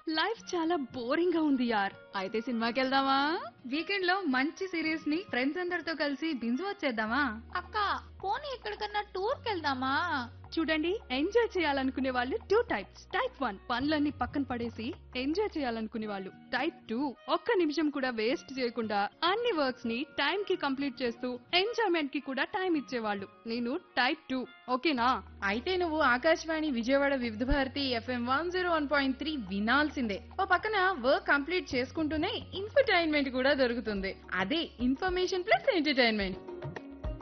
life చాలా boring గా ఉంది యార్ అయితే సినిమాకి వెళ్దామా వీకెండ్ లో మంచి సిరీస్ ని ఫ్రెండ్స్ అందరితో కలిసి బింజు వచ్చేద్దామా అక్క పోనీ ఎక్కడికన్నా టూర్ వెళ్దామా చూడండి ఎంజాయ్ చేయాలనుకునే వాళ్ళు టూ టైప్స్ టైప్ వన్ పనులన్నీ పక్కన పడేసి ఎంజాయ్ చేయాలనుకునే వాళ్ళు టైప్ టూ ఒక్క నిమిషం కూడా వేస్ట్ చేయకుండా అన్ని వర్క్స్ ని టైం కి కంప్లీట్ చేస్తూ ఎంజాయ్మెంట్ కి కూడా టైం ఇచ్చేవాళ్ళు నేను టైప్ టూ ఓకేనా అయితే నువ్వు Akashvani Vijayawada Vividh Bharati FM one zero one point three వినాల్సిందే ఓ పక్కన వర్క్ కంప్లీట్ చేసుకుంటూనే ఇన్ఫర్టైన్మెంట్ కూడా దొరుకుతుంది అదే ఇన్ఫర్మేషన్ ప్లస్ ఎంటర్టైన్మెంట్